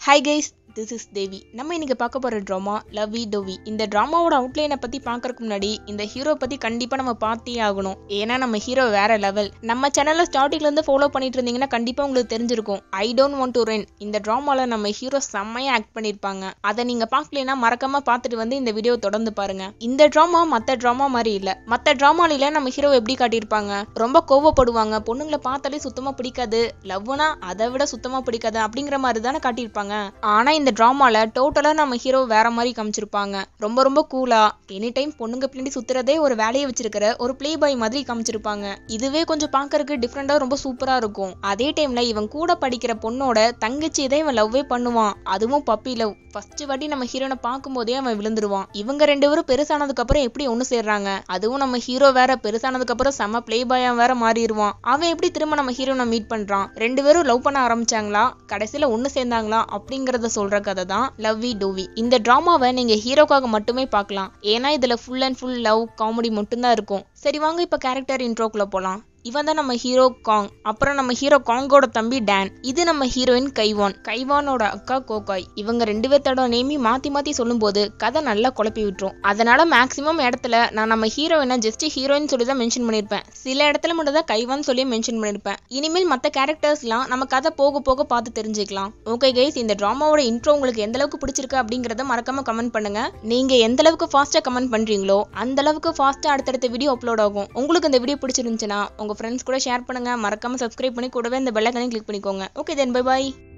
hi guys this is Devi நம்ம இன்னைக்கு பார்க்க போகிற ட்ராமா லவ்வி டோவி இந்த ட்ராமாவோட அவுட்லைனை பற்றி பார்க்கறதுக்கு முன்னாடி இந்த ஹீரோ பற்றி கண்டிப்பாக நம்ம பார்த்தே ஆகணும் ஏன்னா நம்ம ஹீரோ வேற லெவல் நம்ம சேனலில் ஸ்டார்டிங்லேருந்து ஃபாலோ பண்ணிட்டு இருந்தீங்கன்னா கண்டிப்பாக உங்களுக்கு தெரிஞ்சிருக்கும் I don't want to run இந்த ட்ராமாவில் நம்ம ஹீரோ செம்மையாக ஆக்ட் பண்ணியிருப்பாங்க அதை நீங்கள் பார்க்கலனா மறக்காம பார்த்துட்டு வந்து இந்த வீடியோ தொடர்ந்து பாருங்க இந்த ட்ராமா மற்ற ட்ராமா மாதிரி இல்லை மற்ற ட்ராமாலில நம்ம ஹீரோ எப்படி காட்டியிருப்பாங்க ரொம்ப கோவப்படுவாங்க பொண்ணுங்களை பார்த்தாலே சுத்தமாக பிடிக்காது லவ்னா அதை விட சுத்தமாக பிடிக்காது அப்படிங்கிற மாதிரி தானே காட்டியிருப்பாங்க ஆனால் இந்த ட்ராமால டோட்டலாக நம்ம ஹீரோ வேற மாதிரி காமிச்சிருப்பாங்க ரொம்ப ரொம்ப கூலா எனி டைம் பொண்ணுங்க பின்னாடி சுத்துறதே ஒரு வேலையை வச்சிருக்கிற ஒரு ப்ளே பாய் மாதிரி காமிச்சிருப்பாங்க இதுவே கொஞ்சம் பார்க்கறதுக்கு டிஃப்ரெண்டாக ரொம்ப சூப்பரா இருக்கும் அதே டைம்ல இவன் கூட படிக்கிற பொண்ணோட தங்கச்சி தான் இவன் லவ்வே பண்ணுவான் அதுவும் பப்பி லவ் ஃபர்ஸ்ட் வாட்டி நம்ம ஹீரோனை பார்க்கும்போதே அவன் விழுந்துருவான் இவங்க ரெண்டு பேரும் பெருசானதுக்கு அப்புறம் எப்படி ஒன்று சேர்றாங்க அதுவும் நம்ம ஹீரோ வேற பெருசானதுக்கு அப்புறம் செம்ம ப்ளே பாயா வேற மாறிடுவான் அவன் எப்படி திரும்ப நம்ம ஹீரோனை மீட் பண்றான் ரெண்டு பேரும் லவ் பண்ண ஆரம்பிச்சாங்களா கடைசியில ஒன்று சேர்ந்தாங்களா அப்படிங்கறத சொல்ற கதை தான் லவ்வி டூவி இந்த டிராமாவை நீங்க ஹீரோக்காக மட்டுமே பார்க்கலாம் ஏன்னா இதுல full and full love comedy மட்டும்தான் இருக்கும் சரி வாங்க இப்ப கேரக்டர் இன்ட்ரோக்குள்ள போலாம் இவன் தான் நம்ம ஹீரோ காங் அப்புறம் நம்ம ஹீரோ காங்கோட தம்பி டேன் இது நம்ம ஹீரோயின் கைவான் கைவானோட அக்கா கோகாய் இவங்க ரெண்டு பேர்த்தோட நேமி மாத்தி மாத்தி சொல்லும்போது கதை நல்லா குழப்பி விட்டுரும் அதனால மேக்சிமம் இடத்துல நான் நம்ம ஹீரோயினை ஜஸ்ட் ஹீரோயின் சொல்லி தான் மென்ஷன் பண்ணியிருப்பேன் சில இடத்துல மட்டும் தான் கைவான் சொல்லி மென்ஷன் பண்ணியிருப்பேன் இனிமேல் மற்ற கேரக்டர்ஸ்லாம் நம்ம கதை போக போக பார்த்து தெரிஞ்சுக்கலாம் ஓகே கைஸ் இந்த ட்ராமாவோட இன்ட்ரோ உங்களுக்கு எந்த அளவுக்கு பிடிச்சிருக்கு அப்படிங்கறத மறக்காம கமெண்ட் பண்ணுங்க நீங்க எந்த அளவுக்கு ஃபாஸ்டா கமெண்ட் பண்றீங்களோ அந்த அளவுக்கு ஃபாஸ்டா அடுத்தடுத்த வீடியோ அப்லோட் ஆகும் உங்களுக்கு இந்த வீடியோ பிடிச்சிருந்துச்சுன்னா உங்க ஃப்ரெண்ட்ஸ் கூட ஷேர் பண்ணுங்க மறக்காம சப்ஸ்கிரைப் பண்ணி கூடவே இந்த பெல் ஐக்கனையும் கிளிக் பண்ணிக்கோங்க ஓகே தென் பை பாய்